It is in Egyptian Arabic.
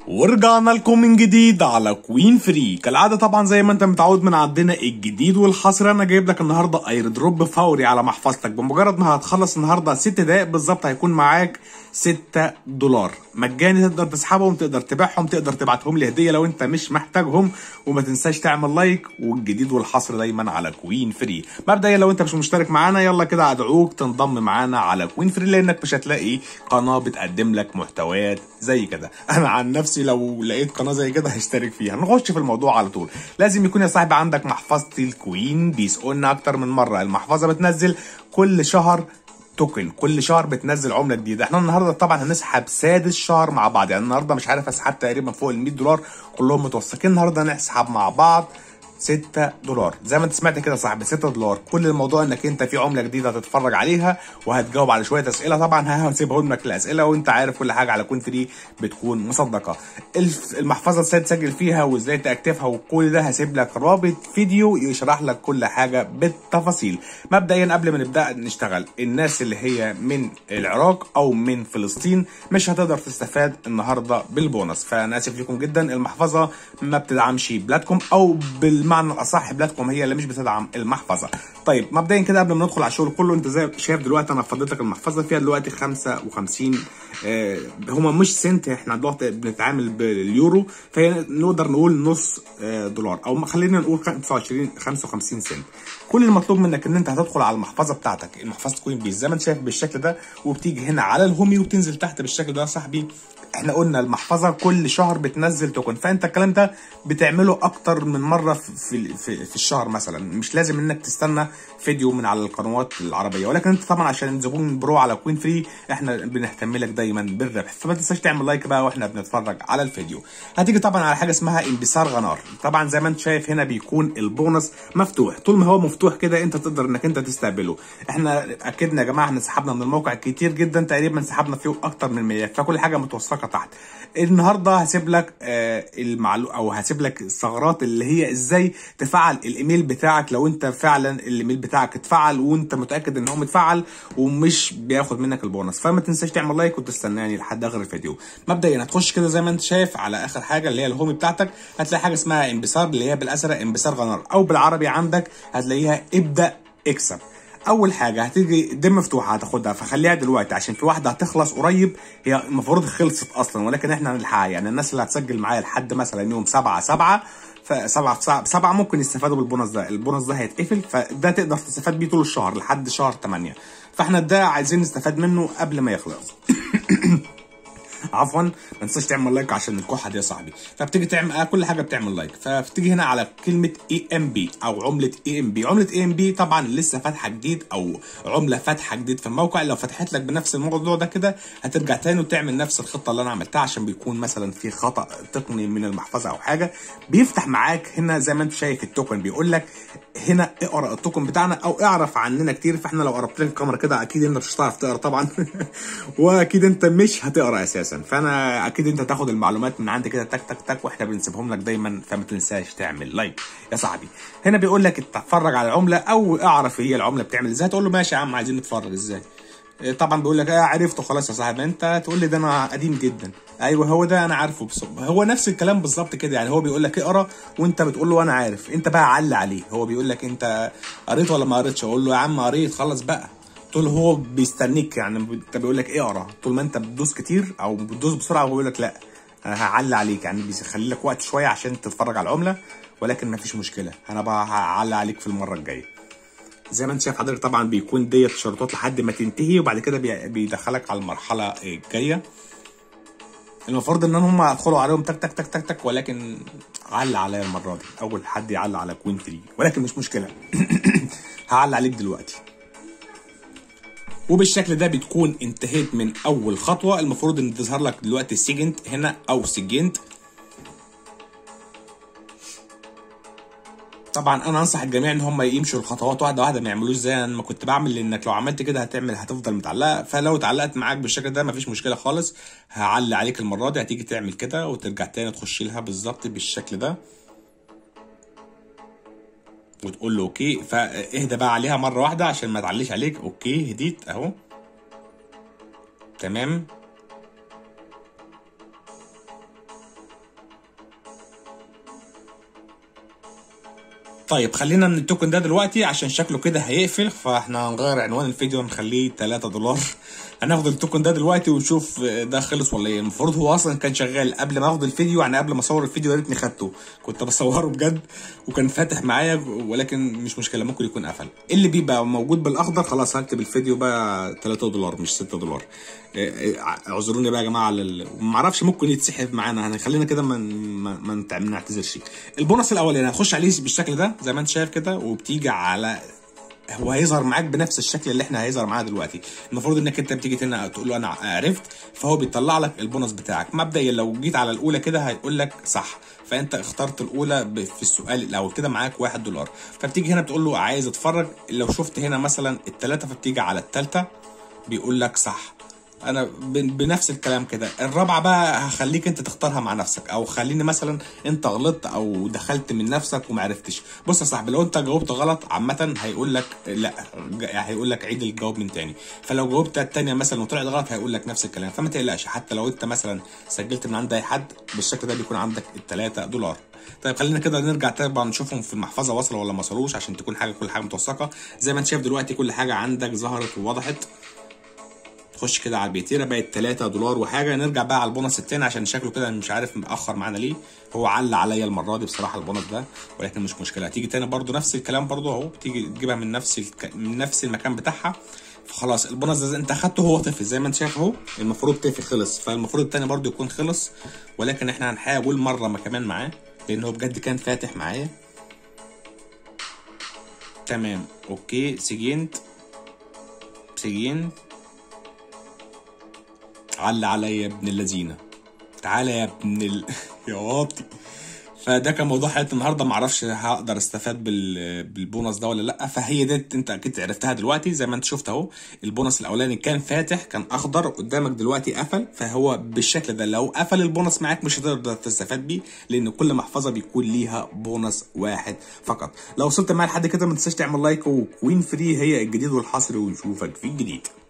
ورجعنا لكم من جديد على كوين فري كالعادة طبعا زي ما انت متعود من عندنا الجديد والحصري انا جايب لك النهارده اير دروب فوري على محفظتك بمجرد ما هتخلص النهارده 6 دقايق بالظبط هيكون معاك 6 دولار مجاني تقدر تسحبهم تقدر تبيعهم تقدر تبعتهم لي هديه لو انت مش محتاجهم وما تنساش تعمل لايك والجديد والحصر دايما على كوين فري مبدئيا لو انت مش مشترك معانا يلا كده ادعوك تنضم معانا على كوين فري لانك مش هتلاقي قناه بتقدم لك محتويات زي كده انا عن نفسي لو لقيت قناه زي كده هشترك فيها نخش في الموضوع على طول لازم يكون يا صاحبي عندك محفظه الكوين بيس قلنا اكتر من مره المحفظه بتنزل كل شهر توكن كل شهر بتنزل عمله جديده احنا النهارده طبعا هنسحب سادس شهر مع بعض يعني النهارده مش عارف اسحب تقريبا فوق ال 100 دولار كلهم متوثقين النهارده هنسحب مع بعض 6 دولار زي ما انت سمعت كده يا صاحبي 6 دولار كل الموضوع انك انت في عمله جديده هتتفرج عليها وهتجاوب على شويه اسئله طبعا هسيبهم لك الاسئله وانت عارف كل حاجه على كون فري بتكون مصدقه الف- المحفظه ازاي تسجل فيها وازاي تاكتفها وكل ده هسيب لك رابط فيديو يشرح لك كل حاجه بالتفاصيل مبدئيا قبل ما نبدا نشتغل الناس اللي هي من العراق او من فلسطين مش هتقدر تستفاد النهارده بالبونص فانا اسف لكم جدا المحفظه ما بتدعمش بلادكم او بالمعنى الاصح بلادكم هي اللي مش بتدعم المحفظه طيب مبدئيا كده قبل ما ندخل على الشغل كله انت زي شايف دلوقتي انا فضيت لك المحفظه فيها دلوقتي 55 آه هما مش سنت احنا دلوقتي بنتعامل باليورو فهي نقدر نقول نص آه دولار او خلينا نقول 25 55 سنت كل المطلوب منك ان انت هتدخل على المحفظه بتاعتك المحفظه كوين بيز زي ما انت شايف بالشكل ده وبتيجي هنا على الهومي وبتنزل تحت بالشكل ده يا صاحبي احنا قلنا المحفظه كل شهر بتنزل توكن فانت الكلام ده بتعمله اكتر من مره في في, في, في الشهر مثلا مش لازم انك تستنى فيديو من على القنوات العربيه ولكن انت طبعا عشان زبون برو على كوين فري احنا بنهتم لك دايما بالربح فما تنساش تعمل لايك بقى واحنا بنتفرج على الفيديو هتيجي طبعا على حاجه اسمها انبسار غنار طبعا زي ما انت شايف هنا بيكون البونص مفتوح طول ما هو مفتوح كده انت تقدر انك انت تستقبله احنا اكدنا يا جماعه احنا سحبنا من الموقع كتير جدا تقريبا سحبنا فيه اكتر من 100 فكل حاجه متوثقه تحت النهارده هسيب لك آه المعلو او هسيب لك الثغرات اللي هي ازاي تفعل الايميل بتاعك لو انت فعلا الايميل بتاعك اتفعل وانت متاكد ان هو متفعل ومش بياخد منك البونص فما تنساش تعمل لايك وتستناني لحد اخر الفيديو مبدئيا هتخش كده زي ما انت شايف على اخر حاجه اللي هي الهومي بتاعتك هتلاقي حاجه اسمها انبسار اللي هي بالازرق انبسار غنار او بالعربي عندك هتلاقيها ابدا اكسب اول حاجه هتيجي دي مفتوحه هتاخدها فخليها دلوقتي عشان في واحده هتخلص قريب هي المفروض خلصت اصلا ولكن احنا هنلحقها يعني الناس اللي هتسجل معايا لحد مثلا يوم 7 7 فسبعة في سبعة ممكن يستفادوا بالبونص ده البونص ده هيتقفل فده تقدر تستفاد بيه طول الشهر لحد شهر 8 فاحنا ده عايزين نستفاد منه قبل ما يخلص عفوا ما تنساش تعمل لايك عشان الكحه دي يا صاحبي فبتيجي تعمل آه كل حاجه بتعمل لايك فبتيجي هنا على كلمه اي ام بي او عمله اي ام بي عمله اي ام بي طبعا لسه فاتحه جديد او عمله فاتحه جديد في الموقع لو فتحت لك بنفس الموضوع ده كده هترجع تاني وتعمل نفس الخطه اللي انا عملتها عشان بيكون مثلا في خطا تقني من المحفظه او حاجه بيفتح معاك هنا زي ما انت شايف التوكن بيقول لك هنا اقرا التوكن بتاعنا او اعرف عننا كتير فاحنا لو قربت لك الكاميرا كده اكيد انت مش هتعرف تقرا طبعا واكيد انت مش هتقرا اساسا فانا اكيد انت تاخد المعلومات من عندي كده تك تك تك واحنا بنسيبهم لك دايما فما تنساش تعمل لايك يا صاحبي هنا بيقول لك اتفرج على العمله او اعرف هي العمله بتعمل ازاي تقول له ماشي يا عم عايزين نتفرج ازاي طبعا بيقول لك اه عرفته خلاص يا صاحبي انت تقول لي ده انا قديم جدا ايوه هو ده انا عارفه بس هو نفس الكلام بالظبط كده يعني هو بيقول لك اقرا وانت بتقول له انا عارف انت بقى علق عليه هو بيقول لك انت قريت ولا ما قريتش اقول له يا عم قريت خلص بقى طول هو بيستنيك يعني انت بيقول لك اقرا طول ما انت بتدوس كتير او بتدوس بسرعه هو بيقول لك لا انا هعلق عليك يعني بيخلي لك وقت شويه عشان تتفرج على العمله ولكن مفيش مشكله انا بقى هعلق عليك في المره الجايه زي ما انت شايف حضرتك طبعا بيكون ديت شرطات لحد ما تنتهي وبعد كده بي- بيدخلك على المرحله الجايه المفروض ان هم ادخلوا عليهم تك تك تك تك تك ولكن علق عليا المره دي اول حد يعلق على كوين 3 ولكن مش مشكله هعلق عليك دلوقتي وبالشكل ده بتكون انتهيت من اول خطوه المفروض ان تظهر لك دلوقتي سيجنت هنا او سجنت طبعا انا انصح الجميع ان هم يمشوا الخطوات واحده واحده ما يعملوش زي انا ما كنت بعمل لانك لو عملت كده هتعمل هتفضل متعلقه فلو اتعلقت معاك بالشكل ده مفيش مشكله خالص هعلق عليك المره دي هتيجي تعمل كده وترجع تاني تخش لها بالظبط بالشكل ده وتقول له اوكي فاهدى بقى عليها مره واحده عشان ما تعليش عليك اوكي هديت اهو تمام طيب خلينا من التوكن ده دلوقتي عشان شكله كده هيقفل فاحنا هنغير عنوان الفيديو ونخليه 3 دولار هناخد التوكن ده دلوقتي ونشوف ده خلص ولا ايه المفروض هو اصلا كان شغال قبل ما اخد الفيديو يعني قبل ما اصور الفيديو يا ريتني خدته كنت بصوره بجد وكان فاتح معايا ولكن مش مشكله ممكن يكون قفل اللي بيبقى موجود بالاخضر خلاص هكتب الفيديو بقى 3 دولار مش 6 دولار اعذروني بقى يا جماعه على ال... ما اعرفش ممكن يتسحب معانا يعني خلينا كده ما ما ما نعتذرش البونص الاولاني هنخش عليه بالشكل ده زي ما انت شايف كده وبتيجي على هو هيظهر معاك بنفس الشكل اللي احنا هيظهر معاه دلوقتي المفروض انك انت بتيجي هنا تقول له انا عرفت فهو بيطلع لك البونص بتاعك مبدئيا لو جيت على الاولى كده هيقول لك صح فانت اخترت الاولى في السؤال الاول كده معاك واحد دولار فبتيجي هنا بتقول له عايز اتفرج لو شفت هنا مثلا الثلاثه فبتيجي على الثالثه بيقول لك صح انا بنفس الكلام كده الرابعه بقى هخليك انت تختارها مع نفسك او خليني مثلا انت غلطت او دخلت من نفسك وما عرفتش بص يا صاحبي لو انت جاوبت غلط عامه هيقول لك لا هيقول لك عيد الجواب من تاني فلو جاوبت الثانيه مثلا وطلعت غلط هيقول لك نفس الكلام فما تقلقش حتى لو انت مثلا سجلت من عند اي حد بالشكل ده بيكون عندك الثلاثة دولار طيب خلينا كده نرجع طبعا نشوفهم في المحفظه وصلوا ولا ما وصلوش عشان تكون حاجه كل حاجه متوثقه زي ما انت شايف دلوقتي كل حاجه عندك ظهرت ووضحت تخش كده على البيتيرا بقت 3 دولار وحاجه نرجع بقى على البونص التاني عشان شكله كده مش عارف مأخر معانا ليه هو علّى عليا المره دي بصراحه البونص ده ولكن مش مشكله هتيجي تاني برده نفس الكلام برده اهو بتيجي تجيبها من نفس الك... من نفس المكان بتاعها فخلاص البونص ده انت اخدته هو طفل زي ما انت شايف اهو المفروض طفل خلص فالمفروض التاني برده يكون خلص ولكن احنا هنحاول مره ما كمان معاه لان هو بجد كان فاتح معايا تمام اوكي سجنت سجنت على عليا يا ابن اللذينه تعالى يا ابن ال... يا واطي فده كان موضوع حلقه النهارده معرفش هقدر استفاد بال... بالبونص ده ولا لا فهي ديت انت اكيد عرفتها دلوقتي زي ما انت شفت اهو البونص الاولاني كان فاتح كان اخضر قدامك دلوقتي قفل فهو بالشكل ده لو قفل البونص معاك مش هتقدر تستفاد بيه لان كل محفظه بيكون ليها بونص واحد فقط لو وصلت معايا لحد كده ما تنساش تعمل لايك وكوين فري هي الجديد والحصري ونشوفك في الجديد